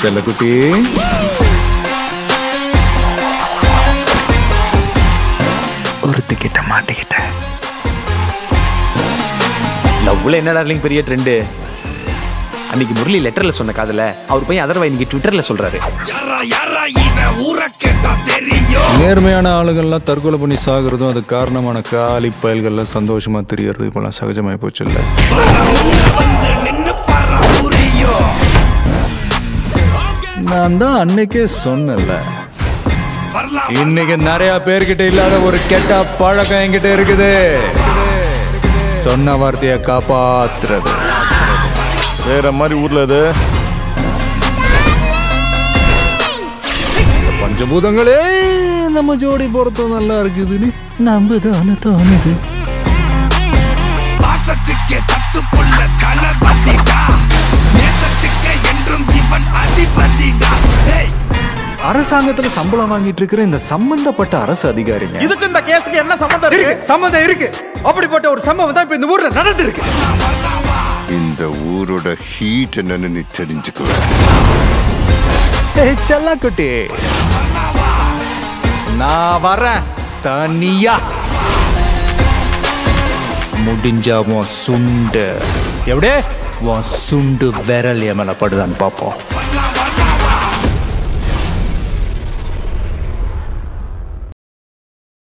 செல்லக்குட்டி ஒருத்திக்கிட்ட மாட்டிக்கிட்டேன் லவ்ல என்ன டார்லிங் பெரிய ட்ரெண்டு அன்னைக்கு முரளி லெட்டர்ல சொன்ன காதல அவர் பையன் அதர்வா இன்னைக்கு ட்விட்டர்ல சொல்றாரு நேர்மையான ஆளுகள்லாம் தற்கொலை பண்ணி சாகுறதும் அது காரணமான காலி பயல்கள்லாம் சந்தோஷமா தெரியறது இப்பெல்லாம் சகஜமாய் போச்சு இல்ல நான் தான் அன்னைக்கே சொன்னேன்ல இன்னைக்கு நிறைய பேர்கிட்ட இல்லாத ஒரு கெட்ட பழக்கம் என்கிட்ட இருக்குது சொன்ன வார்த்தையை காப்பாத்துறது வேற மாதிரி ஊர்ல இது பஞ்சபூதங்களே நம்ம ஜோடி பொருத்தம் நல்லா இருக்குதுன்னு நம்ம தானே தோணுது பாசத்துக்கே தத்து புள்ள தளபதிடா நேசத்துக்கே என்றும் இவன் அதிபதிடா டேய் அரசாங்கத்துல சம்பளம் வாங்கிட்டு இருக்கிற இந்த சம்பந்தப்பட்ட அரசு அதிகாரிங்க இதுக்கு இந்த கேஸுக்கு என்ன சம்மந்தம் இருக்கு இருக்கு சம்மந்தம் இருக்கு அப்படிப்பட்ட ஒரு சம்பவம் தான் இப்ப இந்த ஊர்ல நடந்திருக்கு இந்த ஊரோட ஹீட் என்னன்னு நீ தெரிஞ்சுக்குவ ஏய் செல்லக்குட்டி நான் வரேன் தனியா முடிஞ்சா உன் சுண்டு எப்படியே உன் சுண்டு விரல் என் மேல படுதான்னு பார்ப்போம் வரலாம்